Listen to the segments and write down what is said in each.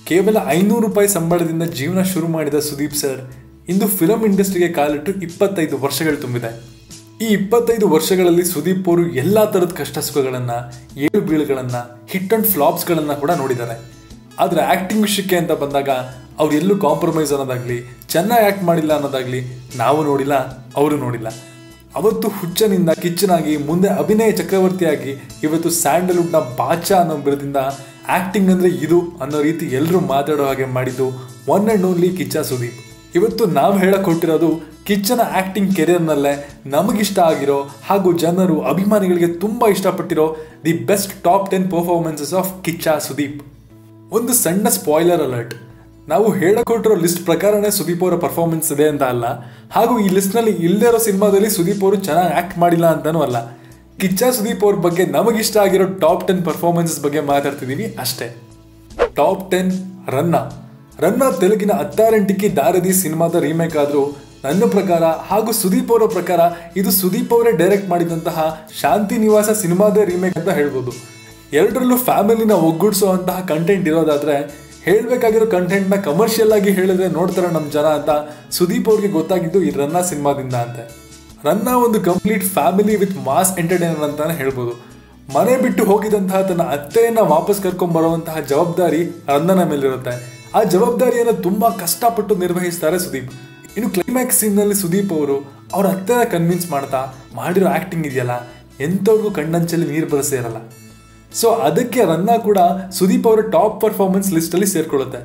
ಕೇವಲ ಐನೂರು ರೂಪಾಯಿ ಸಂಬಳದಿಂದ ಜೀವನ ಶುರು ಮಾಡಿದ ಸುದೀಪ್ ಸರ್ ಇಂದು ಫಿಲಂ ಇಂಡಸ್ಟ್ರಿಗೆ ಕಾಲಿಟ್ಟು ಇಪ್ಪತ್ತೈದು ವರ್ಷಗಳು ತುಂಬಿದೆ ಈ ಇಪ್ಪತ್ತೈದು ವರ್ಷಗಳಲ್ಲಿ ಸುದೀಪ್ ಅವರು ಎಲ್ಲಾ ತರದ ಕಷ್ಟ ಸುಖಗಳನ್ನ ಏಳು ಬೀಳುಗಳನ್ನ ಹಿಟ್ ಅಂಡ್ ಫ್ಲಾಪ್ಸ್ಗಳನ್ನ ಕೂಡ ನೋಡಿದ್ದಾರೆ ಆದ್ರೆ ಆಕ್ಟಿಂಗ್ ವಿಷಯಕ್ಕೆ ಅಂತ ಬಂದಾಗ ಅವ್ರು ಎಲ್ಲೂ ಕಾಂಪ್ರಮೈಸ್ ಅನ್ನೋದಾಗ್ಲಿ ಚೆನ್ನಾಗಿ ಆಕ್ಟ್ ಮಾಡಿಲ್ಲ ಅನ್ನೋದಾಗ್ಲಿ ನಾವು ನೋಡಿಲ್ಲ ಅವರು ನೋಡಿಲ್ಲ ಅವತ್ತು ಹುಚ್ಚನಿಂದ ಕಿಚ್ಚನಾಗಿ ಮುಂದೆ ಅಭಿನಯ ಚಕ್ರವರ್ತಿಯಾಗಿ ಇವತ್ತು ಸ್ಯಾಂಡಲ್ವುಡ್ನ ಬಾಚಾ ಅನ್ನೋ ಬಿರುದಿಂದ ಆಕ್ಟಿಂಗ್ ಅಂದ್ರೆ ಇದು ಅನ್ನೋ ರೀತಿ ಎಲ್ಲರೂ ಮಾತಾಡೋ ಹಾಗೆ ಮಾಡಿದ್ದು one and only Kichcha Sudeep ಇವತ್ತು ನಾವು ಹೇಳಕ್ ಹೊಟ್ಟಿರೋದು ಕಿಚ್ಚನ ಆಕ್ಟಿಂಗ್ ಕೆರಿಯರ್ನಲ್ಲೇ ನಮಗಿಷ್ಟ ಆಗಿರೋ ಹಾಗೂ ಜನರು ಅಭಿಮಾನಿಗಳಿಗೆ ತುಂಬಾ ಇಷ್ಟಪಟ್ಟಿರೋ the best top ten performances of Kichcha Sudeep ಒಂದು ಸಣ್ಣ ಸ್ಪಾಯ್ಲರ್ ಅಲರ್ಟ್ ನಾವು ಹೇಳಕ್ ಹೊರಟಿರೋ ಲಿಸ್ಟ್ ಪ್ರಕಾರನೇ ಸುದೀಪ್ ಅವರ ಪರ್ಫಾರ್ಮೆನ್ಸ್ ಇದೆ ಅಂತ ಅಲ್ಲ ಹಾಗೂ ಈ ಲಿಸ್ಟ್ನಲ್ಲಿ ಇಲ್ಲದೇ ಇರೋ ಸಿನಿಮಾದಲ್ಲಿ ಸುದೀಪ್ ಅವರು ಚೆನ್ನಾಗಿ ಆಕ್ಟ್ ಮಾಡಿಲ್ಲ ಅಂತಾನೂ ಅಲ್ಲ ಕಿಚ್ಚ ಸುದೀಪ್ ಅವ್ರ ಬಗ್ಗೆ ನಮಗಿಷ್ಟ ಆಗಿರೋ ಟಾಪ್ ಟೆನ್ ಪರ್ಫಾರ್ಮೆನ್ಸಸ್ ಬಗ್ಗೆ ಮಾತಾಡ್ತಿದೀವಿ ಅಷ್ಟೇ ಟಾಪ್ ಟೆನ್ ರನ್ನ ರನ್ನ ತೆಲುಗಿನ ಅತ್ತಾರೆಂಟಿಕ್ಕಿ ದಾರದಿ ಸಿನಿಮಾದ ರೀಮೇಕ್ ಆದ್ರೂ ನನ್ನ ಪ್ರಕಾರ ಹಾಗೂ ಸುದೀಪ್ ಅವರ ಪ್ರಕಾರ ಇದು ಸುದೀಪ್ ಅವರೇ ಡೈರೆಕ್ಟ್ ಮಾಡಿದಂತಹ ಶಾಂತಿ ನಿವಾಸ ಸಿನಿಮಾದ ರೀಮೇಕ್ ಅಂತ ಹೇಳ್ಬೋದು ಎರಡರಲ್ಲೂ ಫ್ಯಾಮಿಲಿನ ಒಗ್ಗೂಡಿಸುವಂತಹ ಕಂಟೆಂಟ್ ಇರೋದಾದ್ರೆ ಹೇಳ್ಬೇಕಾಗಿರೋ ಕಂಟೆಂಟ್ನ ಕಮರ್ಷಿಯಲ್ ಆಗಿ ಹೇಳಿದ್ರೆ ನೋಡ್ತಾರೆ ನಮ್ಮ ಜನ ಅಂತ ಸುದೀಪ್ ಅವ್ರಿಗೆ ಗೊತ್ತಾಗಿದ್ದು ಈ ರನ್ನ ಸಿನಿಮಾದಿಂದ ಅಂತೆ ರನ್ನ ಒಂದು complete family with mass entertainer ಅಂತಾನೆ ಹೇಳ್ಬೋದು ಮನೆ ಬಿಟ್ಟು ಹೋಗಿದಂತಹ ತನ್ನ ಅತ್ತೆಯನ್ನ ವಾಪಸ್ ಕರ್ಕೊಂಡ್ ಬರುವಂತಹ ಜವಾಬ್ದಾರಿ ರನ್ನನ ಮೇಲಿರುತ್ತೆ ಆ ಜವಾಬ್ದಾರಿಯನ್ನು ತುಂಬಾ ಕಷ್ಟಪಟ್ಟು ನಿರ್ವಹಿಸ್ತಾರೆ ಸುದೀಪ್ ಇನ್ನು ಕ್ಲೈಮ್ಯಾಕ್ಸ್ ಸೀನ್ ನಲ್ಲಿ ಸುದೀಪ್ ಅವರು ಅವ್ರ ಅತ್ತೆನ ಕನ್ವಿನ್ಸ್ ಮಾಡ್ತಾ ಮಾಡಿರೋ ಆಕ್ಟಿಂಗ್ ಇದೆಯಲ್ಲ ಎಂಥವ್ರಿಗೂ ಕಣ್ಣಂಚಲ್ಲಿ ನೀರು ಬರಸೇ ಇರಲ್ಲ ಸೊ ಅದಕ್ಕೆ ರನ್ನ ಕೂಡ ಸುದೀಪ್ ಅವರ ಟಾಪ್ ಪರ್ಫಾರ್ಮೆನ್ಸ್ ಲಿಸ್ಟ್ ಅಲ್ಲಿ ಸೇರ್ಕೊಳ್ಳುತ್ತೆ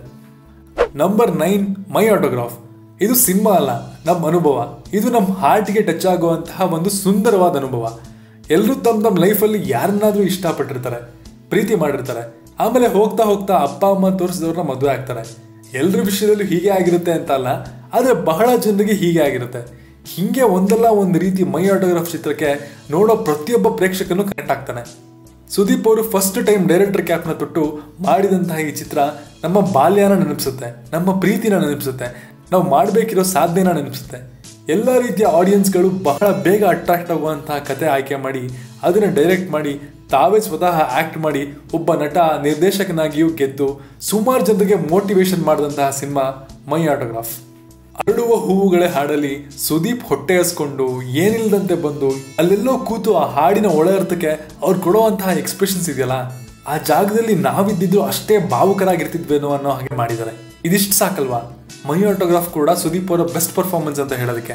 ನಂಬರ್ ನೈನ್ ಮೈ ಆಟೋಗ್ರಾಫ್ ಇದು ಸಿನಿಮಾ ಅಲ್ಲ ನಮ್ಮ ಅನುಭವ ಇದು ನಮ್ಮ ಹಾರ್ಟ್ಗೆ ಟಚ್ ಆಗುವಂತಹ ಒಂದು ಸುಂದರವಾದ ಅನುಭವ ಎಲ್ಲರೂ ತಮ್ಮ ತಮ್ಮ ಲೈಫಲ್ಲಿ ಯಾರನ್ನಾದ್ರೂ ಇಷ್ಟಪಟ್ಟಿರ್ತಾರೆ ಪ್ರೀತಿ ಮಾಡಿರ್ತಾರೆ ಆಮೇಲೆ ಹೋಗ್ತಾ ಹೋಗ್ತಾ ಅಪ್ಪ ಅಮ್ಮ ತೋರಿಸಿದವ್ರನ್ನ ಮದುವೆ ಆಗ್ತಾರೆ ಎಲ್ಲರ ವಿಷಯದಲ್ಲೂ ಹೀಗೆ ಆಗಿರುತ್ತೆ ಅಂತ ಅಲ್ಲ ಆದರೆ ಬಹಳ ಜನರಿಗೆ ಹೀಗೆ ಆಗಿರುತ್ತೆ ಹಿಂಗೆ ಒಂದಲ್ಲ ಒಂದು ರೀತಿ ಮೈ ಆಟೋಗ್ರಾಫ್ ಚಿತ್ರಕ್ಕೆ ನೋಡೋ ಪ್ರತಿಯೊಬ್ಬ ಪ್ರೇಕ್ಷಕನು ಕನೆಕ್ಟ್ ಆಗ್ತಾನೆ ಸುದೀಪ್ ಅವರು ಫಸ್ಟ್ ಟೈಮ್ ಡೈರೆಕ್ಟರ್ ಕ್ಯಾಪ್ನ ತೊಟ್ಟು ಮಾಡಿದಂತಹ ಈ ಚಿತ್ರ ನಮ್ಮ ಬಾಲ್ಯನ ನೆನಪಿಸುತ್ತೆ ನಮ್ಮ ಪ್ರೀತಿನ ನೆನಪಿಸುತ್ತೆ ನಾವು ಮಾಡಬೇಕಿರೋ ಸಾಧನೆನ ನೆನಪಿಸುತ್ತೆ ಎಲ್ಲ ರೀತಿಯ ಆಡಿಯನ್ಸ್ಗಳು ಬಹಳ ಬೇಗ ಅಟ್ರಾಕ್ಟ್ ಆಗುವಂತಹ ಕತೆ ಆಯ್ಕೆ ಮಾಡಿ ಅದನ್ನು ಡೈರೆಕ್ಟ್ ಮಾಡಿ ತಾವೇ ಸ್ವತಃ ಆಕ್ಟ್ ಮಾಡಿ ಒಬ್ಬ ನಟ ನಿರ್ದೇಶಕನಾಗಿಯೂ ಗೆದ್ದು ಸುಮಾರು ಜನರಿಗೆ ಮೋಟಿವೇಶನ್ ಮಾಡಿದಂತಹ ಸಿನಿಮಾ ಮೈ ಆಟೋಗ್ರಾಫ್ ಅರಳುವ ಹೂವುಗಳೇ ಹಾಡಲಿ ಸುದೀಪ್ ಹೊಟ್ಟೆ ಹಸ್ಕೊಂಡು ಏನಿಲ್ದಂತೆ ಬಂದು ಅಲ್ಲೆಲ್ಲೋ ಕೂತು ಆ ಹಾಡಿನ ಒಳ ಅರ್ಥಕ್ಕೆ ಅವ್ರು ಕೊಡುವಂತಹ ಎಕ್ಸ್ಪ್ರೆಷನ್ಸ್ ಇದೆಯಲ್ಲ ಆ ಜಾಗದಲ್ಲಿ ನಾವಿದ್ದಿದ್ರು ಅಷ್ಟೇ ಭಾವುಕರಾಗಿರ್ತಿದ್ವೇನೋ ಅನ್ನೋ ಹಾಗೆ ಮಾಡಿದ್ದಾರೆ ಇದಿಷ್ಟು ಸಾಕಲ್ವಾ ಮೈ ಆಟೋಗ್ರಾಫ್ ಕೂಡ ಸುದೀಪ್ ಅವರ ಬೆಸ್ಟ್ ಪರ್ಫಾರ್ಮೆನ್ಸ್ ಅಂತ ಹೇಳೋದಕ್ಕೆ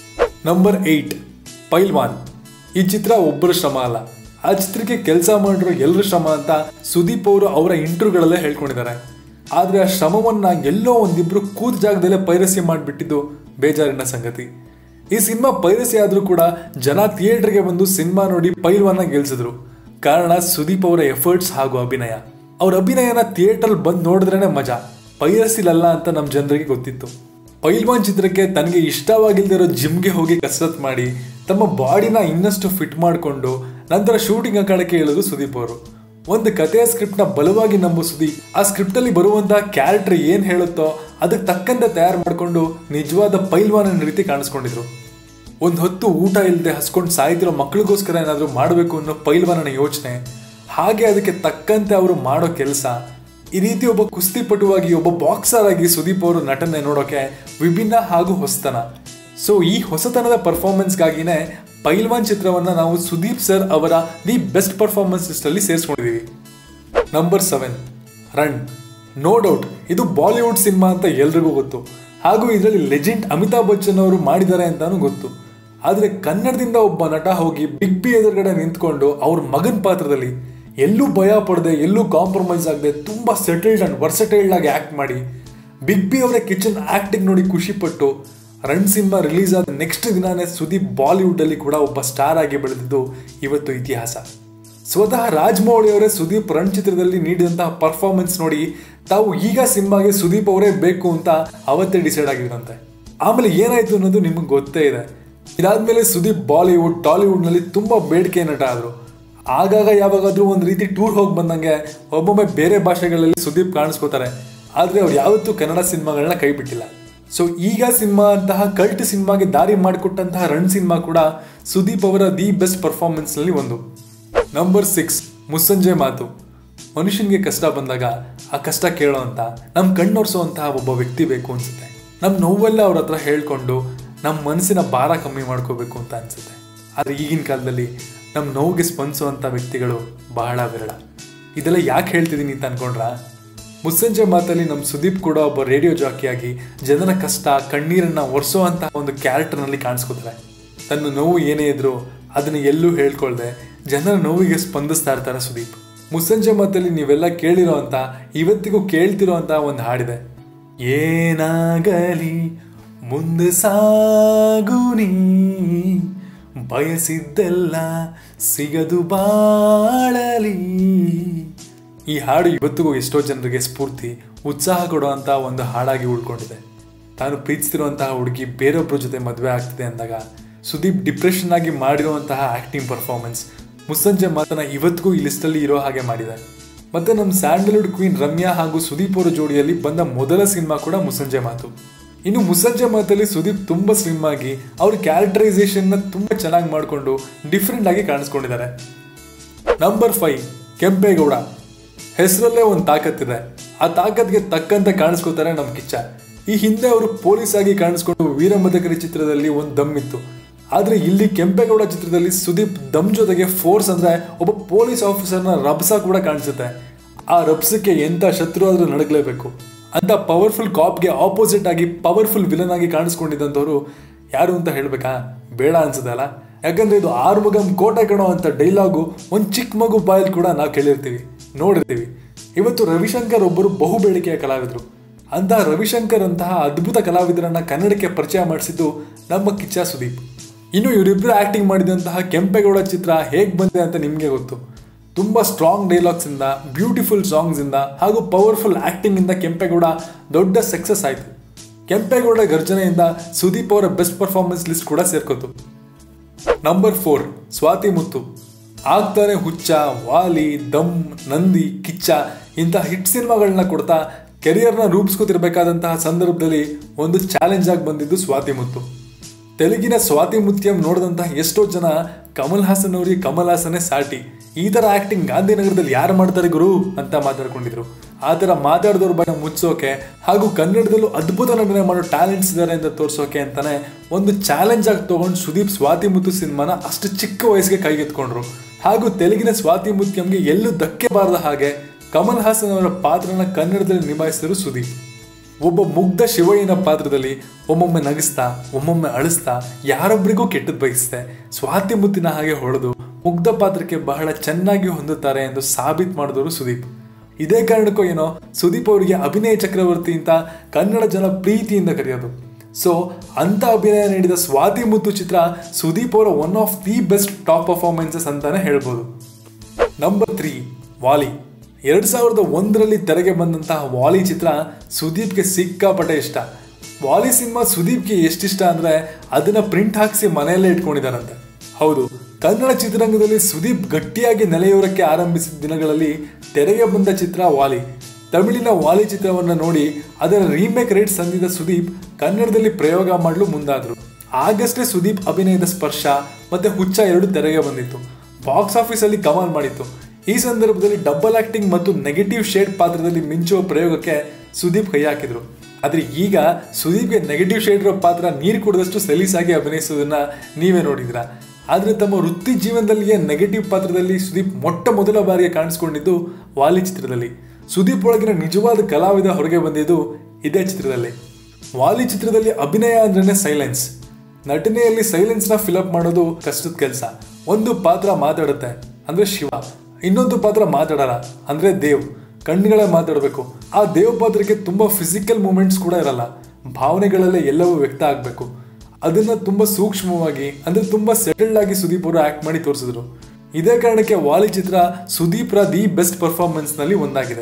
ನಂಬರ್ ಏಯ್ಟ್ ಪೈಲ್ವಾನ್ ಈ ಚಿತ್ರ ಒಬ್ಬರ ಶ್ರಮ ಅಲ್ಲ ಆ ಚಿತ್ರಕ್ಕೆ ಕೆಲಸ ಮಾಡಿರೋ ಎಲ್ಲರ ಶ್ರಮ ಅಂತ ಸುದೀಪ್ ಅವರು ಅವರ ಇಂಟರ್ವ್ಯೂಗಳಲ್ಲೇ ಹೇಳ್ಕೊಂಡಿದ್ದಾರೆ ಆದ್ರೆ ಆ ಶ್ರಮವನ್ನ ಎಲ್ಲೋ ಒಂದಿಬ್ರು ಕೂತ್ ಜಾಗದಲ್ಲೇ ಪೈರಸಿ ಮಾಡಿಬಿಟ್ಟಿದ್ದು ಬೇಜಾರಿನ ಸಂಗತಿ ಈ ಸಿನಿಮಾ ಪೈರಸಿ ಆದ್ರೂ ಕೂಡ ಜನ ಥಿಯೇಟರ್ಗೆ ಬಂದು ಸಿನಿಮಾ ನೋಡಿ ಪೈಲ್ವಾನ ಗೆಲ್ಸಿದ್ರು ಕಾರಣ ಸುದೀಪ್ ಅವರ ಎಫರ್ಟ್ಸ್ ಹಾಗೂ ಅಭಿನಯ ಅವ್ರ ಅಭಿನಯನ ಥಿಯೇಟರ್ ಬಂದು ನೋಡಿದ್ರೇನೆ ಮಜಾ ಪೈರಸಿಲಲ್ಲ ಅಂತ ನಮ್ಮ ಜನರಿಗೆ ಗೊತ್ತಿತ್ತು ಪೈಲ್ವಾನ್ ಚಿತ್ರಕ್ಕೆ ತನಗೆ ಇಷ್ಟವಾಗಿಲ್ದಿರೋ ಜಿಮ್ಗೆ ಹೋಗಿ ಕಸರತ್ ಮಾಡಿ ತಮ್ಮ ಬಾಡಿನ ಇನ್ನಷ್ಟು ಫಿಟ್ ಮಾಡಿಕೊಂಡು ನಂತರ ಶೂಟಿಂಗ್ ಅಖಾಡಕ್ಕೆ ಇಳಿದು ಸುದೀಪ್ ಅವರು ಒಂದು ಕಥೆಯ ಸ್ಕ್ರಿಪ್ಟ್ನ ಬಲವಾಗಿ ನಂಬು ಸುದೀಪ್ ಆ ಸ್ಕ್ರಿಪ್ಟಲ್ಲಿ ಬರುವಂತಹ ಕ್ಯಾರೆಕ್ಟರ್ ಏನ್ ಹೇಳುತ್ತೋ ಅದಕ್ಕೆ ತಕ್ಕಂತೆ ತಯಾರು ಮಾಡಿಕೊಂಡು ನಿಜವಾದ ಪೈಲ್ವಾನನ ರೀತಿ ಕಾಣಿಸ್ಕೊಂಡಿದ್ರು ಒಂದು ಹೊತ್ತು ಊಟ ಇಲ್ಲದೆ ಹಸ್ಕೊಂಡು ಸಾಯ್ತಿರೋ ಮಕ್ಳಿಗೋಸ್ಕರ ಏನಾದರೂ ಮಾಡಬೇಕು ಅನ್ನೋ ಪೈಲ್ವಾನನ ಯೋಚನೆ ಹಾಗೆ ಅದಕ್ಕೆ ತಕ್ಕಂತೆ ಅವರು ಮಾಡೋ ಕೆಲಸ ಈ ರೀತಿ ಒಬ್ಬ ಕುಸ್ತಿಪಟುವಾಗಿ ಒಬ್ಬ ಬಾಕ್ಸರ್ ಆಗಿ ಸುದೀಪ್ ಅವರು ನಟನೆ ನೋಡೋಕೆ ವಿಭಿನ್ನ ಹಾಗೂ ಹೊಸತನ ಸೊ ಈ ಹೊಸತನದ ಪರ್ಫಾರ್ಮೆನ್ಸ್ಗಾಗಿನೇ ಪೈಲ್ವಾನ್ ಚಿತ್ರವನ್ನ ನಾವು ಸುದೀಪ್ ಸರ್ ಅವರ ದಿ ಬೆಸ್ಟ್ ಪರ್ಫಾರ್ಮೆನ್ಸ್ ಲಿಸ್ಟ್ ಅಲ್ಲಿ ಸೇರಿಸ್ಕೊಂಡಿದೀವಿ number seven Rann no doubt ಇದು ಬಾಲಿವುಡ್ ಸಿನಿಮಾ ಅಂತ ಎಲ್ರಿಗೂ ಗೊತ್ತು ಹಾಗೂ ಇದರಲ್ಲಿ ಲೆಜೆಂಡ್ ಅಮಿತಾಬ್ ಬಚ್ಚನ್ ಅವರು ಮಾಡಿದ್ದಾರೆ ಅಂತಾನೂ ಗೊತ್ತು ಆದರೆ ಕನ್ನಡದಿಂದ ಒಬ್ಬ ನಟ ಹೋಗಿ ಬಿಗ್ ಬಿ ಎದುರುಗಡೆ ನಿಂತ್ಕೊಂಡು ಅವ್ರ ಮಗನ ಪಾತ್ರದಲ್ಲಿ ಎಲ್ಲೂ ಭಯ ಪಡದೆ ಎಲ್ಲೂ ಕಾಂಪ್ರಮೈಸ್ ಆಗದೆ ತುಂಬ ಸೆಟಲ್ಡ್ ಅಂಡ್ ವರ್ಸಟೈಲ್ಡ್ ಆಗಿ ಆ್ಯಕ್ಟ್ ಮಾಡಿ ಬಿಗ್ ಬಿ ಅವರ ಕಿಚನ್ ಆ್ಯಕ್ಟಿಂಗ್ ನೋಡಿ ಖುಷಿಪಟ್ಟು ರನ್ ಸಿನಿಮಾ ರಿಲೀಸ್ ಆದ ನೆಕ್ಸ್ಟ್ ದಿನಾನೇ ಸುದೀಪ್ ಬಾಲಿವುಡ್ ಅಲ್ಲಿ ಕೂಡ ಒಬ್ಬ ಸ್ಟಾರ್ ಆಗಿ ಬೆಳೆದಿದ್ದು ಇವತ್ತು ಇತಿಹಾಸ ಸ್ವತಃ ರಾಜಮೌಳಿ ಅವರೇ ಸುದೀಪ್ ರನ್ ಚಿತ್ರದಲ್ಲಿ ನೀಡಿದಂತಹ ಪರ್ಫಾರ್ಮೆನ್ಸ್ ನೋಡಿ ತಾವು ಈಗ ಸಿನಿಮಾಗೆ ಸುದೀಪ್ ಅವರೇ ಬೇಕು ಅಂತ ಅವತ್ತೇ ಡಿಸೈಡ್ ಆಗಿದ್ರಂತೆ ಆಮೇಲೆ ಏನಾಯ್ತು ಅನ್ನೋದು ನಿಮಗೆ ಗೊತ್ತೇ ಇದೆ ಇದಾದ್ಮೇಲೆ ಸುದೀಪ್ ಬಾಲಿವುಡ್ ಟಾಲಿವುಡ್ ನಲ್ಲಿ ತುಂಬಾ ಬೇಡಿಕೆ ನಟ ಆದ್ರು ಆಗಾಗ ಯಾವಾಗಾದ್ರೂ ಒಂದು ರೀತಿ ಟೂರ್ ಹೋಗಿ ಬಂದಂಗೆ ಒಬ್ಬೊಮ್ಮೆ ಬೇರೆ ಭಾಷೆಗಳಲ್ಲಿ ಸುದೀಪ್ ಕಾಣಿಸ್ಕೋತಾರೆ ಆದ್ರೆ ಅವ್ರು ಯಾವತ್ತೂ ಕನ್ನಡ ಸಿನಿಮಾಗಳನ್ನ ಕೈ ಬಿಟ್ಟಿಲ್ಲ ಸೊ ಈಗ ಸಿನಿಮಾ ಅಂತಹ ಕಲ್ಟ್ ಸಿನಿಮಾಗೆ ದಾರಿ ಮಾಡಿಕೊಟ್ಟಂತಹ ರನ್ ಸಿನಿಮಾ ಕೂಡ ಸುದೀಪ್ ಅವರ ದಿ ಬೆಸ್ಟ್ ಪರ್ಫಾರ್ಮೆನ್ಸ್ ನಲ್ಲಿ ಒಂದು ನಂಬರ್ ಸಿಕ್ಸ್ ಮುಸ್ಸಂಜೆ ಮಾತು ಮನುಷ್ಯನಿಗೆ ಕಷ್ಟ ಬಂದಾಗ ಆ ಕಷ್ಟ ಕೇಳೋ ಅಂತ ನಮ್ಮ ಕಣ್ಣೊರ್ಸೋವಂತಹ ಒಬ್ಬ ವ್ಯಕ್ತಿ ಬೇಕು ಅನ್ಸುತ್ತೆ ನಮ್ಮ ನೋವೆಲ್ಲ ಅವ್ರ ಹತ್ರ ಹೇಳ್ಕೊಂಡು ನಮ್ಮ ಮನಸ್ಸಿನ ಭಾರ ಕಮ್ಮಿ ಮಾಡ್ಕೋಬೇಕು ಅಂತ ಅನ್ಸುತ್ತೆ ಆದರೆ ಈಗಿನ ಕಾಲದಲ್ಲಿ ನಮ್ಮ ನೋವಿಗೆ ಸ್ಪಂದಿಸುವಂಥ ವ್ಯಕ್ತಿಗಳು ಬಹಳ ವಿರಳ ಇದೆಲ್ಲ ಯಾಕೆ ಹೇಳ್ತಿದ್ದೀನಿ ಅಂತ ಅನ್ಕೊಂಡ್ರ ಮುಸ್ಸಂಜೆ ಮಾತಲ್ಲಿ ನಮ್ಮ ಸುದೀಪ್ ಕೂಡ ಒಬ್ಬ ರೇಡಿಯೋ ಜಾಕಿಯಾಗಿ ಜನರ ಕಷ್ಟ ಕಣ್ಣೀರನ್ನ ಒರೆಸೋವಂಥ ಒಂದು ಕ್ಯಾರೆಕ್ಟರ್ನಲ್ಲಿ ಕಾಣಿಸ್ಕೊತಾರೆ ತನ್ನ ನೋವು ಏನೇ ಇದ್ರು ಅದನ್ನ ಎಲ್ಲೂ ಹೇಳ್ಕೊಳ್ದೆ ಜನರ ನೋವಿಗೆ ಸ್ಪಂದಿಸ್ತಾ ಇರ್ತಾರೆ ಸುದೀಪ್ ಮುಸ್ಸಂಜೆ ಮಾತಲ್ಲಿ ನೀವೆಲ್ಲ ಕೇಳಿರೋ ಅಂತ ಇವತ್ತಿಗೂ ಕೇಳ್ತಿರೋ ಅಂತ ಒಂದು ಹಾಡಿದೆ ಏನಾಗಲಿ ಮುಂದೆ ಸಾಗು ನೀ ಬಯಸಿದ್ದೆಲ್ಲ ಸಿಗದು ಬಾಳಲಿ ಈ ಹಾಡು ಇವತ್ತಿಗೂ ಎಷ್ಟೋ ಜನರಿಗೆ ಸ್ಫೂರ್ತಿ ಉತ್ಸಾಹ ಕೊಡುವಂತಹ ಒಂದು ಹಾಡಾಗಿ ಉಳ್ಕೊಂಡಿದೆ ತಾನು ಪ್ರೀತಿಸ್ತಿರುವಂತಹ ಹುಡುಗಿ ಬೇರೊಬ್ಬರ ಜೊತೆ ಮದುವೆ ಆಗ್ತಿದೆ ಅಂದಾಗ ಸುದೀಪ್ ಡಿಪ್ರೆಷನ್ ಆಗಿ ಮಾಡಿರುವಂತಹ ಆಕ್ಟಿಂಗ್ ಪರ್ಫಾರ್ಮೆನ್ಸ್ ಮುಸ್ಸಂಜೆ ಮಾತನ್ನ ಇವತ್ತಿಗೂ ಈ ಲಿಸ್ಟಲ್ಲಿ ಇರೋ ಹಾಗೆ ಮಾಡಿದೆ ಮತ್ತೆ ನಮ್ಮ ಸ್ಯಾಂಡಲ್ವುಡ್ ಕ್ವೀನ್ ರಮ್ಯಾ ಹಾಗೂ ಸುದೀಪ್ ಅವರ ಜೋಡಿಯಲ್ಲಿ ಬಂದ ಮೊದಲ ಸಿನಿಮಾ ಕೂಡ ಮುಸ್ಸಂಜೆ ಮಾತು ಇನ್ನು ಮುಸ್ಸಂಜೆ ಮಾತಲ್ಲಿ ಸುದೀಪ್ ತುಂಬಾ ಸ್ಲಿಮ್ ಆಗಿ ಅವ್ರ ಕ್ಯಾರೆಕ್ಟರೈಸೇಷನ್ ನ ತುಂಬಾ ಚೆನ್ನಾಗಿ ಮಾಡಿಕೊಂಡು ಡಿಫ್ರೆಂಟ್ ಆಗಿ ಕಾಣಿಸ್ಕೊಂಡಿದ್ದಾರೆ ನಂಬರ್ ಫೈವ್ ಕೆಂಪೇಗೌಡ ಹೆಸರಲ್ಲೇ ಒಂದು ತಾಕತ್ತಿದೆ ಆ ತಾಕತ್ಗೆ ತಕ್ಕಂತೆ ಕಾಣಿಸ್ಕೋತಾರೆ ನಮ್ಮ ಕಿಚ್ಚ ಈ ಹಿಂದೆ ಅವರು ಪೊಲೀಸ್ ಆಗಿ ಕಾಣಿಸ್ಕೊಂಡು ವೀರಮದಕರಿ ಚಿತ್ರದಲ್ಲಿ ಒಂದು ದಮ್ ಇತ್ತು ಆದ್ರೆ ಇಲ್ಲಿ ಕೆಂಪೇಗೌಡ ಚಿತ್ರದಲ್ಲಿ ಸುದೀಪ್ ದಮ್ ಜೊತೆಗೆ ಫೋರ್ಸ್ ಅಂದ್ರೆ ಒಬ್ಬ ಪೊಲೀಸ್ ಆಫೀಸರ್ನ ರಭಸ ಕೂಡ ಕಾಣಿಸುತ್ತೆ ಆ ರಭಸಕ್ಕೆ ಎಂತ ಶತ್ರು ಆದ್ರೂ ನಡಗಲೇಬೇಕು ಅಂತ ಪವರ್ಫುಲ್ ಕಾಪ್ಗೆ ಆಪೋಸಿಟ್ ಆಗಿ ಪವರ್ಫುಲ್ ವಿಲನ್ ಆಗಿ ಕಾಣಿಸ್ಕೊಂಡಿದ್ದಂಥವ್ರು ಯಾರು ಅಂತ ಹೇಳ್ಬೇಕಾ ಬೇಡ ಅನ್ಸುತ್ತೆ ಅಲ್ಲ ಯಾಕಂದ್ರೆ ಇದು ಆರುಮುಗಂ ಕೋಟೆ ಕಣೋ ಅಂತ ಡೈಲಾಗು ಒಂದು ಚಿಕ್ಕ ಮಗು ಬಾಯಲ್ಲಿ ಕೂಡ ನಾವು ಕೇಳಿರ್ತೀವಿ ನೋಡಿರ್ತೀವಿ ಇವತ್ತು ರವಿಶಂಕರ್ ಒಬ್ಬರು ಬಹು ಬೇಡಿಕೆಯ ಕಲಾವಿದರು ಅಂತಹ ರವಿಶಂಕರ್ ಅಂತಹ ಅದ್ಭುತ ಕಲಾವಿದರನ್ನ ಕನ್ನಡಕ್ಕೆ ಪರಿಚಯ ಮಾಡಿಸಿದ್ದು ನಮ್ಮ ಕಿಚ್ಚ ಸುದೀಪ್ ಇನ್ನು ಇವರಿಬ್ಬರು ಆಕ್ಟಿಂಗ್ ಮಾಡಿದಂತಹ ಕೆಂಪೇಗೌಡ ಚಿತ್ರ ಹೇಗೆ ಬಂದಿದೆ ಅಂತ ನಿಮಗೆ ಗೊತ್ತು ತುಂಬ ಸ್ಟ್ರಾಂಗ್ ಡೈಲಾಗ್ಸ್ ಇಂದ ಬ್ಯೂಟಿಫುಲ್ ಸಾಂಗ್ಸ್ ಇಂದ ಹಾಗೂ ಪವರ್ಫುಲ್ ಆಕ್ಟಿಂಗ್ ಇಂದ ಕೆಂಪೇಗೌಡ ದೊಡ್ಡ ಸಕ್ಸಸ್ ಆಯಿತು ಕೆಂಪೇಗೌಡ ಗರ್ಜನೆಯಿಂದ ಸುದೀಪ್ ಅವರ ಬೆಸ್ಟ್ ಪರ್ಫಾರ್ಮೆನ್ಸ್ ಲಿಸ್ಟ್ ಕೂಡ ಸೇರ್ಕೋತು ನಂಬರ್ ಫೋರ್ ಸ್ವಾತಿ ಮುತ್ತು ಆಗ್ತಾನೆ ಹುಚ್ಚ ವಾಲಿ ದಮ್ ನಂದಿ ಕಿಚ್ಚ ಇಂತಹ ಹಿಟ್ ಸಿನಿಮಾಗಳನ್ನ ಕೊಡ್ತಾ ಕೆರಿಯರ್ನ ರೂಪಿಸ್ಕೊತಿರ್ಬೇಕಾದಂತಹ ಸಂದರ್ಭದಲ್ಲಿ ಒಂದು ಚಾಲೆಂಜ್ ಆಗಿ ಬಂದಿದ್ದು ಸ್ವಾತಿ ಮುತ್ತು ತೆಲುಗಿನ ಸ್ವಾತಿ ಮುತ್ಯಂ ನೋಡಿದಂತಹ ಎಷ್ಟೋ ಜನ ಕಮಲ್ ಹಾಸನ್ ಅವರಿಗೆ ಕಮಲ್ ಹಾಸನೇ ಸಾಟಿ ಈ ತರ ಆಕ್ಟಿಂಗ್ ಗಾಂಧಿನಗರದಲ್ಲಿ ಯಾರು ಮಾಡ್ತಾರೆ ಗುರು ಅಂತ ಮಾತಾಡ್ಕೊಂಡಿದ್ರು ಆ ಥರ ಮಾತಾಡಿದವ್ರ ಬಾಯ ಮುಚ್ಚೋಕೆ ಹಾಗೂ ಕನ್ನಡದಲ್ಲೂ ಅದ್ಭುತ ನಟನೆ ಮಾಡೋ ಟ್ಯಾಲೆಂಟ್ಸ್ ಇದ್ದಾರೆ ಅಂತ ತೋರ್ಸೋಕೆ ಅಂತಾನೆ ಒಂದು ಚಾಲೆಂಜ್ ಆಗಿ ತಗೊಂಡು ಸುದೀಪ್ ಸ್ವಾತಿ ಮುತ್ತು ಸಿನಿಮಾನ ಅಷ್ಟು ಚಿಕ್ಕ ವಯಸ್ಸಿಗೆ ಕೈಗೆತ್ಕೊಂಡ್ರು ಹಾಗೂ ತೆಲುಗಿನ ಸ್ವಾತಿ ಮುತ್ಯಂಗೆ ಎಲ್ಲೂ ಧಕ್ಕೆ ಬಾರದ ಹಾಗೆ ಕಮಲ್ ಹಾಸನ್ ಅವರ ಪಾತ್ರನ ಕನ್ನಡದಲ್ಲಿ ನಿಭಾಯಿಸಿದರು ಸುದೀಪ್ ಒಬ್ಬ ಮುಗ್ಧ ಶಿವಯ್ಯನ ಪಾತ್ರದಲ್ಲಿ ಒಮ್ಮೊಮ್ಮೆ ನಗಿಸ್ತಾ ಒಮ್ಮೊಮ್ಮೆ ಅಳಿಸ್ತಾ ಯಾರೊಬ್ಬರಿಗೂ ಕೆಟ್ಟದ್ ಬಯಸ್ತೆ ಸ್ವಾತಿ ಮುತ್ತಿನ ಹಾಗೆ ಹೊಡೆದು ಮುಗ್ಧ ಪಾತ್ರಕ್ಕೆ ಬಹಳ ಚೆನ್ನಾಗಿ ಹೊಂದುತ್ತಾರೆ ಎಂದು ಸಾಬೀತ್ ಮಾಡಿದವರು ಸುದೀಪ್ ಇದೇ ಕಾರಣಕ್ಕೂ ಏನೋ ಸುದೀಪ್ ಅವರಿಗೆ ಅಭಿನಯ ಚಕ್ರವರ್ತಿ ಅಂತ ಕನ್ನಡ ಜನ ಪ್ರೀತಿಯಿಂದ ಕರೆಯೋದು ಸೊ ಅಂತ ಅಭಿನಯ ನೀಡಿದ ಸ್ವಾತಿ ಮುತ್ತು ಚಿತ್ರ ಸುದೀಪ್ ಅವರ one of the best top performances ಅಂತಾನೆ ಹೇಳ್ಬೋದು ನಂಬರ್ ತ್ರೀ ವಾಲಿ ಎರಡ್ ಸಾವಿರದ ಒಂದರಲ್ಲಿ ತೆರೆಗೆ ಬಂದಂತಹ ವಾಲಿ ಚಿತ್ರ ಸುದೀಪ್ಗೆ ಸಿಕ್ಕಾಪಟ್ಟೆ ಇಷ್ಟ ವಾಲಿ ಸಿನಿಮಾ ಸುದೀಪ್ಗೆ ಎಷ್ಟಿಷ್ಟ ಅಂದ್ರೆ ಅದನ್ನ ಪ್ರಿಂಟ್ ಹಾಕಿಸಿ ಮನೆಯಲ್ಲೇ ಇಟ್ಕೊಂಡಿದ್ದಾರಂತೆ ಹೌದು ಕನ್ನಡ ಚಿತ್ರರಂಗದಲ್ಲಿ ಸುದೀಪ್ ಗಟ್ಟಿಯಾಗಿ ನೆಲೆಯೂರಕ್ಕೆ ಆರಂಭಿಸಿದ ದಿನಗಳಲ್ಲಿ ತೆರೆಗೆ ಬಂದ ಚಿತ್ರ ವಾಲಿ ತಮಿಳಿನ ವಾಲಿ ಚಿತ್ರವನ್ನು ನೋಡಿ ಅದರ ರೀಮೇಕ್ ರೇಟ್ ಸಂದಿದ ಸುದೀಪ್ ಕನ್ನಡದಲ್ಲಿ ಪ್ರಯೋಗ ಮಾಡಲು ಮುಂದಾದರು ಆಗಷ್ಟೇ ಸುದೀಪ್ ಅಭಿನಯದ ಸ್ಪರ್ಶ ಮತ್ತೆ ಹುಚ್ಚ ಎರಡು ತೆರೆಗೆ ಬಂದಿತ್ತು ಬಾಕ್ಸ್ ಆಫೀಸಲ್ಲಿ ಕಮಾಲ್ ಮಾಡಿತ್ತು ಈ ಸಂದರ್ಭದಲ್ಲಿ ಡಬಲ್ ಆಕ್ಟಿಂಗ್ ಮತ್ತು ನೆಗೆಟಿವ್ ಶೇಡ್ ಪಾತ್ರದಲ್ಲಿ ಮಿಂಚುವ ಪ್ರಯೋಗಕ್ಕೆ ಸುದೀಪ್ ಕೈ ಹಾಕಿದ್ರು ಆದ್ರೆ ಈಗ ಸುದೀಪ್ಗೆ ನೆಗೆಟಿವ್ ಶೇಡ್ ಇರೋ ಪಾತ್ರ ನೀರು ಕುಡಿದಷ್ಟು ಸಲೀಸಾಗಿ ಅಭಿನಯಿಸೋದನ್ನ ನೀವೇ ನೋಡಿದ್ರ ಆದ್ರೆ ತಮ್ಮ ವೃತ್ತಿ ಜೀವನದಲ್ಲಿಯೇ ನೆಗೆಟಿವ್ ಪಾತ್ರದಲ್ಲಿ ಸುದೀಪ್ ಮೊಟ್ಟ ಮೊದಲ ಬಾರಿಗೆ ಕಾಣಿಸ್ಕೊಂಡಿದ್ದು ವಾಲಿ ಚಿತ್ರದಲ್ಲಿ ಸುದೀಪ್ ಒಳಗಿನ ನಿಜವಾದ ಕಲಾವಿದ ಹೊರಗೆ ಬಂದಿದ್ದು ಇದೇ ಚಿತ್ರದಲ್ಲಿ ವಾಲಿ ಚಿತ್ರದಲ್ಲಿ ಅಭಿನಯ ಅಂದ್ರೇನೆ ಸೈಲೆನ್ಸ್ ನಟನೆಯಲ್ಲಿ ಸೈಲೆನ್ಸ್ನ ಫಿಲಪ್ ಮಾಡೋದು ಕಷ್ಟದ ಕೆಲಸ ಒಂದು ಪಾತ್ರ ಮಾತಾಡುತ್ತೆ ಅಂದ್ರೆ ಶಿವ ಇನ್ನೊಂದು ಪಾತ್ರ ಮಾತಾಡಲ್ಲ ಅಂದ್ರೆ ದೇವ್ ಕಣ್ಣುಗಳೇ ಮಾತಾಡಬೇಕು ಆ ದೇವ್ ಪಾತ್ರಕ್ಕೆ ತುಂಬಾ ಫಿಸಿಕಲ್ ಮೂಮೆಂಟ್ಸ್ ಕೂಡ ಇರಲ್ಲ ಭಾವನೆಗಳಲ್ಲೇ ಎಲ್ಲವೂ ವ್ಯಕ್ತ ಆಗಬೇಕು ಅದನ್ನ ತುಂಬಾ ಸೂಕ್ಷ್ಮವಾಗಿ ಅಂದ್ರೆ ತುಂಬಾ ಸೆಟಲ್ಡ್ ಆಗಿ ಸುದೀಪ್ ಅವರು ಆಕ್ಟ್ ಮಾಡಿ ತೋರಿಸಿದ್ರು ಇದೇ ಕಾರಣಕ್ಕೆ ವಾಲಿ ಚಿತ್ರ ಸುದೀಪ್ರ ದಿ ಬೆಸ್ಟ್ ಪರ್ಫಾರ್ಮೆನ್ಸ್ ನಲ್ಲಿ ಒಂದಾಗಿದೆ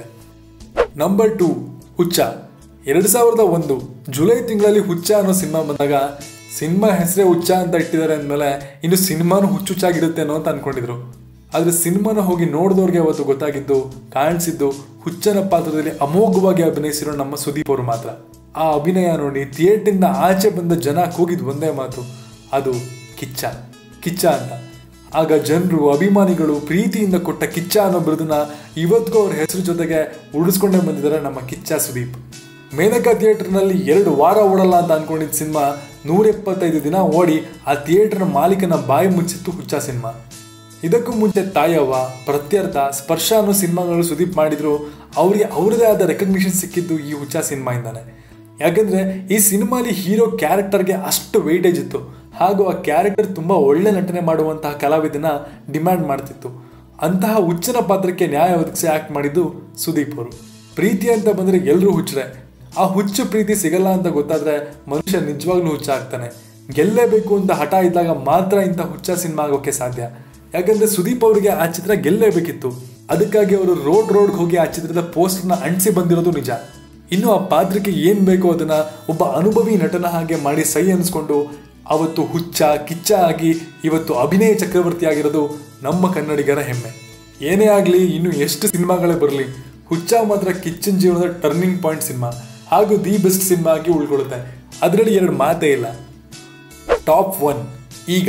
ನಂಬರ್ ಟೂ ಹುಚ್ಚ ಎರಡ್ ಸಾವಿರದ ಒಂದು ಜುಲೈ ತಿಂಗಳಲ್ಲಿ ಹುಚ್ಚ ಅನ್ನೋ ಸಿನಿಮಾ ಬಂದಾಗ ಸಿನಿಮಾ ಹೆಸರೇ ಹುಚ್ಚ ಅಂತ ಇಟ್ಟಿದ್ದಾರೆ ಅಂದಮೇಲೆ ಇನ್ನು ಸಿನಿಮಾನು ಹುಚ್ಚುಚ್ಚಾಗಿರುತ್ತೆ ಅನ್ನೋ ಅಂತ ಅನ್ಕೊಂಡಿದ್ರು ಆದ್ರೆ ಸಿನಿಮಾನ ಹೋಗಿ ನೋಡಿದವ್ರಿಗೆ ಅವತ್ತು ಗೊತ್ತಾಗಿದ್ದು ಕಾಣಿಸಿದ್ದು ಹುಚ್ಚನ ಪಾತ್ರದಲ್ಲಿ ಅಮೋಘವಾಗಿ ಅಭಿನಯಿಸಿರೋ ನಮ್ಮ ಸುದೀಪ್ ಅವರು ಮಾತ್ರ ಆ ಅಭಿನಯ ನೋಡಿ ಥಿಯೇಟರ್ನ ಆಚೆ ಬಂದ ಜನ ಕೂಗಿದ್ ಒಂದೇ ಮಾತು ಅದು ಕಿಚ್ಚ ಕಿಚ್ಚ ಅಂತ ಆಗ ಜನರು ಅಭಿಮಾನಿಗಳು ಪ್ರೀತಿಯಿಂದ ಕೊಟ್ಟ ಕಿಚ್ಚ ಅನ್ನೋ ಬಿರುದನ್ನ ಇವತ್ತಿಗೂ ಅವ್ರ ಹೆಸರು ಜೊತೆಗೆ ಉಳಿಸ್ಕೊಂಡೇ ಬಂದಿದ್ದಾರೆ ನಮ್ಮ ಕಿಚ್ಚ ಸುದೀಪ್ ಮೇನಕಾ ಥಿಯೇಟರ್ನಲ್ಲಿ ಎರಡು ವಾರ ಓಡಲ್ಲ ಅಂತ ಅನ್ಕೊಂಡಿದ್ದ ಸಿನಿಮಾ ನೂರ ಎಪ್ಪತ್ತೈದು ದಿನ ಓಡಿ ಆ ಥಿಯೇಟರ್ನ ಮಾಲೀಕನ ಬಾಯಿ ಮುಚ್ಚಿತ್ತು ಹುಚ್ಚ ಸಿನಿಮಾ ಇದಕ್ಕೂ ಮುಂಚೆ ತಾಯವ್ವ ಪ್ರತ್ಯರ್ಥ ಸ್ಪರ್ಶ ಅನ್ನೋ ಸಿನಿಮಾಗಳು ಸುದೀಪ್ ಮಾಡಿದ್ರು ಅವರಿಗೆ ಅವರದೇ ಆದ ರೆಕಗ್ನಿಷನ್ ಸಿಕ್ಕಿದ್ದು ಈ ಹುಚ್ಚ ಸಿನಿಮಾಯಿಂದಾನೆ ಯಾಕಂದ್ರೆ ಈ ಸಿನಿಮಾಲಿ ಹೀರೋ ಕ್ಯಾರೆಕ್ಟರ್ಗೆ ಅಷ್ಟು ವೆಯ್ಟೇಜ್ ಇತ್ತು ಹಾಗೂ ಆ ಕ್ಯಾರೆಕ್ಟರ್ ತುಂಬ ಒಳ್ಳೆ ನಟನೆ ಮಾಡುವಂತಹ ಕಲಾವಿದನ ಡಿಮ್ಯಾಂಡ್ ಮಾಡ್ತಿತ್ತು ಅಂತಹ ಹುಚ್ಚನ ಪಾತ್ರಕ್ಕೆ ನ್ಯಾಯ ಒದಗಿಸಿ ಆಕ್ಟ್ ಮಾಡಿದ್ದು ಸುದೀಪ್ ಅವರು ಪ್ರೀತಿ ಅಂತ ಬಂದರೆ ಎಲ್ಲರೂ ಹುಚ್ಚರೆ ಆ ಹುಚ್ಚು ಪ್ರೀತಿ ಸಿಗಲ್ಲ ಅಂತ ಗೊತ್ತಾದ್ರೆ ಮನುಷ್ಯ ನಿಜವಾಗ್ಲೂ ಹುಚ್ಚ ಆಗ್ತಾನೆ ಗೆಲ್ಲೇಬೇಕು ಅಂತ ಹಠ ಇದ್ದಾಗ ಮಾತ್ರ ಇಂಥ ಹುಚ್ಚ ಸಿನಿಮಾ ಆಗೋಕೆ ಸಾಧ್ಯ ಯಾಕಂದ್ರೆ ಸುದೀಪ್ ಅವರಿಗೆ ಆ ಚಿತ್ರ ಗೆಲ್ಲೇಬೇಕಿತ್ತು ಅದಕ್ಕಾಗಿ ಅವರು ರೋಡ್ ರೋಡ್ಗೆ ಹೋಗಿ ಆ ಚಿತ್ರದ ಪೋಸ್ಟರ್ನ ಅಂಟಿಸಿ ಬಂದಿರೋದು ನಿಜ ಇನ್ನು ಆ ಪಾತ್ರಕ್ಕೆ ಏನ್ ಬೇಕೋ ಅದನ್ನ ಒಬ್ಬ ಅನುಭವಿ ನಟನ ಹಾಗೆ ಮಾಡಿ ಸೈ ಅನ್ಸ್ಕೊಂಡು ಅವತ್ತು ಹುಚ್ಚ ಕಿಚ್ಚ ಆಗಿ ಇವತ್ತು ಅಭಿನಯ ಚಕ್ರವರ್ತಿ ಆಗಿರೋದು ನಮ್ಮ ಕನ್ನಡಿಗರ ಹೆಮ್ಮೆ ಏನೇ ಆಗಲಿ ಇನ್ನು ಎಷ್ಟು ಸಿನಿಮಾಗಳೇ ಬರಲಿ ಹುಚ್ಚ ಮಾತ್ರ ಕಿಚ್ಚನ್ ಜೀವನದ ಟರ್ನಿಂಗ್ ಪಾಯಿಂಟ್ ಸಿನಿಮಾ ಹಾಗೂ ದಿ ಬೆಸ್ಟ್ ಸಿನಿಮಾ ಆಗಿ ಉಳ್ಕೊಳ್ಳುತ್ತೆ ಅದರಲ್ಲಿ ಎರಡು ಮಾತೇ ಇಲ್ಲ ಟಾಪ್ ಒನ್ ಈಗ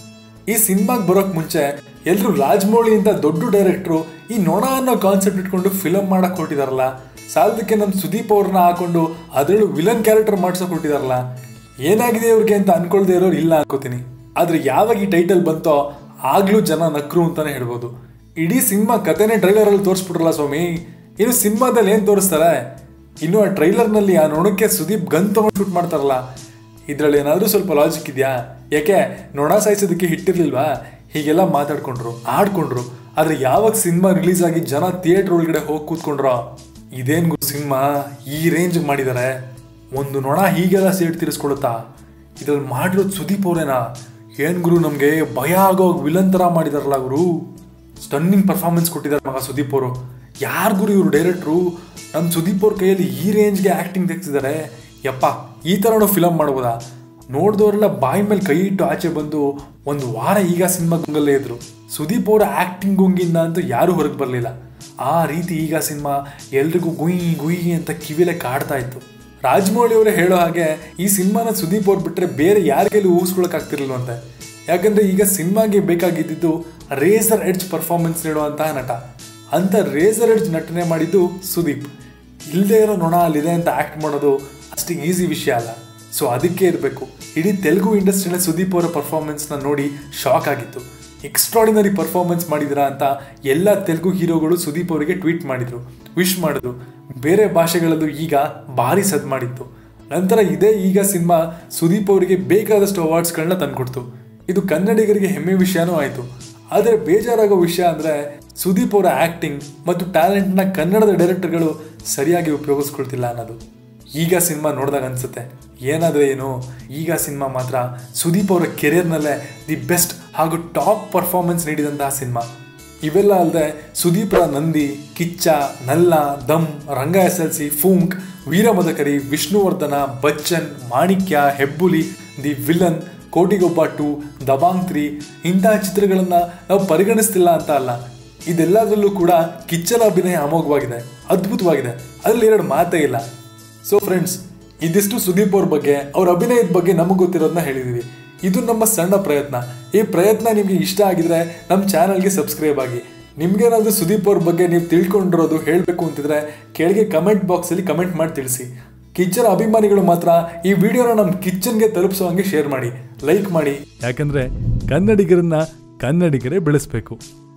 ಈ ಸಿನಿಮಾಗೆ ಬರೋಕ್ ಮುಂಚೆ ಎಲ್ಲರೂ ರಾಜಮೌಳಿ ಅಂತ ದೊಡ್ಡ ಡೈರೆಕ್ಟ್ರು ಈ ನೊಣ ಅನ್ನೋ ಕಾನ್ಸೆಪ್ಟ್ ಇಟ್ಕೊಂಡು ಫಿಲಮ್ ಮಾಡಕ್ ಹೊರಟಿದಾರಲ್ಲ ಸಾಲದಕ್ಕೆ ನಮ್ಮ ಸುದೀಪ್ ಅವ್ರನ್ನ ಹಾಕೊಂಡು ಅದರಲ್ಲೂ ವಿಲನ್ ಕ್ಯಾರೆಕ್ಟರ್ ಮಾಡ್ಸೋಕೆ ಹೊರಟಿದಾರಲ್ಲ ಏನಾಗಿದೆ ಇವ್ರಿಗೆ ಅಂತ ಅನ್ಕೊಳ್ದೇ ಇರೋರು ಇಲ್ಲ ಅನ್ಕೋತೀನಿ ಆದ್ರೆ ಯಾವಾಗ ಈ ಟೈಟಲ್ ಬಂತೋ ಆಗ್ಲೂ ಜನ ನಕ್ರು ಅಂತಾನೆ ಹೇಳ್ಬೋದು ಇಡೀ ಸಿನಿಮಾ ಕಥೆನೇ ಟ್ರೈಲರಲ್ಲಿ ತೋರಿಸ್ಬಿಟ್ರಲ್ಲ ಸ್ವಾಮಿ ಇನ್ನು ಸಿನಿಮಾದಲ್ಲಿ ಏನ್ ತೋರಿಸ್ತಾರೆ ಇನ್ನು ಆ ಟ್ರೈಲರ್ನಲ್ಲಿ ಆ ನೊಣಕ್ಕೆ ಸುದೀಪ್ ಗನ್ ತಗೊಂಡು ಶೂಟ್ ಮಾಡ್ತಾರಲ್ಲ ಇದ್ರಲ್ಲಿ ಏನಾದರೂ ಸ್ವಲ್ಪ ಲಾಜಿಕ್ ಇದೆಯಾ ಯಾಕೆ ನೊಣ ಸಾಯಿಸೋದಕ್ಕೆ ಹಿಟ್ಟಿರ್ಲಿಲ್ವಾ ಹೀಗೆಲ್ಲ ಮಾತಾಡ್ಕೊಂಡ್ರು ಆಡ್ಕೊಂಡ್ರು ಆದ್ರೆ ಯಾವಾಗ ಸಿನಿಮಾ ರಿಲೀಸ್ ಆಗಿ ಜನ ಥಿಯೇಟರ್ ಒಳಗಡೆ ಹೋಗಿ ಕೂತ್ಕೊಂಡ್ರೋ ಇದೇನ್ ಗುರು ಸಿನಿಮಾ ಈ ರೇಂಜ್ ಮಾಡಿದ್ದಾರೆ ಒಂದು ನೊಣ ಹೀಗೆಲ್ಲ ಸೇಟ್ ತೀರಿಸ್ಕೊಳುತ್ತಾ ಇದ್ರಲ್ಲಿ ಮಾಡಿರೋದು ಸುದೀಪ್ ಅವ್ರೇನಾ ಏನ್ ಗುರು ನಮ್ಗೆ ಭಯ ಆಗೋ ವಿಲನ್ ತರ ಮಾಡಿದಾರಲ್ಲ ಗುರು ಸ್ಟನ್ನಿಂಗ್ ಪರ್ಫಾರ್ಮೆನ್ಸ್ ಕೊಟ್ಟಿದ್ದಾರೆ ಮಗ ಸುದೀಪ್ ಅವರು ಯಾರು ಗುರು ಇವರು ಡೈರೆಕ್ಟ್ರು ನಮ್ಮ ಸುದೀಪ್ ಅವ್ರ ಕೈಯಲ್ಲಿ ಈ ರೇಂಜ್ಗೆ ಆ್ಯಕ್ಟಿಂಗ್ ತೆಗ್ಸಿದ್ದಾರೆ ಯಪ್ಪ ಈ ಥರನೂ ಫಿಲಮ್ ಮಾಡ್ಬೋದಾ ನೋಡಿದವರೆಲ್ಲ ಬಾಯಿ ಮೇಲೆ ಕೈ ಇಟ್ಟು ಆಚೆ ಬಂದು ಒಂದು ವಾರ ಈಗ ಸಿನಿಮಾ ಗುಂಗಲ್ಲೇ ಇದ್ರು ಸುದೀಪ್ ಅವರ ಆ್ಯಕ್ಟಿಂಗ್ ಗುಂಗಿಂದ ಅಂತೂ ಯಾರೂ ಹೊರಗೆ ಬರಲಿಲ್ಲ ಆ ರೀತಿ ಈಗ ಸಿನಿಮಾ ಎಲ್ರಿಗೂ ಗುಯ್ ಗುಯ್ ಅಂತ ಕಿವಿಲೆ ಕಾಡ್ತಾ ಇತ್ತು ರಾಜಮೌಳಿ ಅವರೇ ಹೇಳೋ ಹಾಗೆ ಈ ಸಿನಿಮಾನ ಸುದೀಪ್ ಅವ್ರು ಬಿಟ್ಟರೆ ಬೇರೆ ಯಾರ ಕೈಲಿ ಊಹಿಸ್ಕೊಳಕ್ ಆಗ್ತಿರ್ಲಿಲ್ವಂತೆ ಯಾಕಂದ್ರೆ ಈಗ ಸಿನಿಮಾಗೆ ಬೇಕಾಗಿದ್ದು ರೇಸರ್ ಎಡ್ಜ್ ಪರ್ಫಾರ್ಮೆನ್ಸ್ ನೀಡುವಂತಹ ನಟ ಅಂತ ರೇಸರ್ ಎಡ್ಜ್ ನಟನೆ ಮಾಡಿದ್ದು ಸುದೀಪ್ ಇಲ್ಲದೆ ಇರೋ ನೊಣ ಅಲ್ಲಿದೆ ಅಂತ ಆಕ್ಟ್ ಮಾಡೋದು ಅಷ್ಟು ಈಸಿ ವಿಷಯ ಅಲ್ಲ ಸೊ ಅದಕ್ಕೆ ಇರಬೇಕು ಇಡೀ ತೆಲುಗು ಇಂಡಸ್ಟ್ರಿಯಲ್ಲಿ ಸುದೀಪ್ ಅವರ ಪರ್ಫಾರ್ಮೆನ್ಸ್ನ ನೋಡಿ ಶಾಕ್ ಆಗಿತ್ತು ಎಕ್ಸ್ಟ್ರಾಡಿನರಿ ಪರ್ಫಾರ್ಮೆನ್ಸ್ ಮಾಡಿದಿರಾ ಅಂತ ಎಲ್ಲ ತೆಲುಗು ಹೀರೋಗಳು ಸುದೀಪ್ ಅವರಿಗೆ ಟ್ವೀಟ್ ಮಾಡಿದ್ರು ವಿಶ್ ಮಾಡಿದ್ರು ಬೇರೆ ಭಾಷೆಗಳಲ್ಲೂ ಈಗ ಭಾರಿ ಸದ್ ಮಾಡಿತ್ತು ನಂತರ ಇದೇ ಈಗ ಸಿನಿಮಾ ಸುದೀಪ್ ಅವರಿಗೆ ಬೇಕಾದಷ್ಟು ಅವಾರ್ಡ್ಸ್ಗಳನ್ನ ತಂದ್ಕೊಡ್ತು ಇದು ಕನ್ನಡಿಗರಿಗೆ ಹೆಮ್ಮೆ ವಿಷಯನೂ ಆಯಿತು ಆದರೆ ಬೇಜಾರಾಗೋ ವಿಷಯ ಅಂದರೆ ಸುದೀಪ್ ಅವರ ಆ್ಯಕ್ಟಿಂಗ್ ಮತ್ತು ಟ್ಯಾಲೆಂಟ್ನ ಕನ್ನಡದ ಡೈರೆಕ್ಟರ್ಗಳು ಸರಿಯಾಗಿ ಉಪಯೋಗಿಸ್ಕೊಳ್ತಿಲ್ಲ ಅನ್ನೋದು ಈಗ ಸಿನಿಮಾ ನೋಡಿದಾಗ ಅನ್ಸುತ್ತೆ ಏನಾದರೆ ಏನು ಈಗ ಸಿನಿಮಾ ಮಾತ್ರ ಸುದೀಪ್ ಅವರ ಕೆರಿಯರ್ನಲ್ಲೇ ದಿ ಬೆಸ್ಟ್ ಹಾಗೂ ಟಾಪ್ ಪರ್ಫಾರ್ಮೆನ್ಸ್ ನೀಡಿದಂತಹ ಸಿನಿಮಾ ಇವೆಲ್ಲ ಅಲ್ಲದೆ ಸುದೀಪ್ರ Nandi Kichcha Nalla Dum Ranga S L C Phoonk Veeramadakari Vishnuvardhana Bachchan Manikya Hebbuli the villain Kotigobba two Dabangg three ಇಂತಹ ಚಿತ್ರಗಳನ್ನ ನಾವು ಪರಿಗಣಿಸ್ತಿಲ್ಲ ಅಂತ ಅಲ್ಲ ಇದೆಲ್ಲದರಲ್ಲೂ ಕೂಡ ಕಿಚ್ಚನ ಅಭಿನಯ ಅಮೋಘವಾಗಿದೆ ಅದ್ಭುತವಾಗಿದೆ ಅದರಲ್ಲಿ ಎರಡು ಮಾತೇ ಇಲ್ಲ ಸೊ ಫ್ರೆಂಡ್ಸ್ ಇದಿಷ್ಟು ಸುದೀಪ್ ಅವ್ರ ಬಗ್ಗೆ ಅವ್ರ ಅಭಿನಯದ ಬಗ್ಗೆ ನಮಗೆ ಗೊತ್ತಿರೋದನ್ನ ಹೇಳಿದೀವಿ ಇದು ನಮ್ಮ ಸಣ್ಣ ಪ್ರಯತ್ನ ಈ ಪ್ರಯತ್ನ ನಿಮಗೆ ಇಷ್ಟ ಆಗಿದ್ರೆ ನಮ್ಮ ಚಾನಲ್ಗೆ ಸಬ್ಸ್ಕ್ರೈಬ್ ಆಗಿ ನಿಮ್ಗೇನಾದ್ರೂ ಸುದೀಪ್ ಅವ್ರ ಬಗ್ಗೆ ನೀವು ತಿಳ್ಕೊಂಡಿರೋದು ಹೇಳಬೇಕು ಅಂತಿದ್ರೆ ಕೆಳಗೆ ಕಮೆಂಟ್ ಬಾಕ್ಸಲ್ಲಿ ಕಮೆಂಟ್ ಮಾಡಿ ತಿಳಿಸಿ ಕಿಚ್ಚನ ಅಭಿಮಾನಿಗಳು ಮಾತ್ರ ಈ ವಿಡಿಯೋನ ನಮ್ಮ ಕಿಚ್ಚನ್ಗೆ ತಲುಪಿಸೋ ಹಂಗೆ ಶೇರ್ ಮಾಡಿ ಲೈಕ್ ಮಾಡಿ ಯಾಕಂದ್ರೆ ಕನ್ನಡಿಗರನ್ನ ಕನ್ನಡಿಗರೇ ಬೆಳೆಸ್ಬೇಕು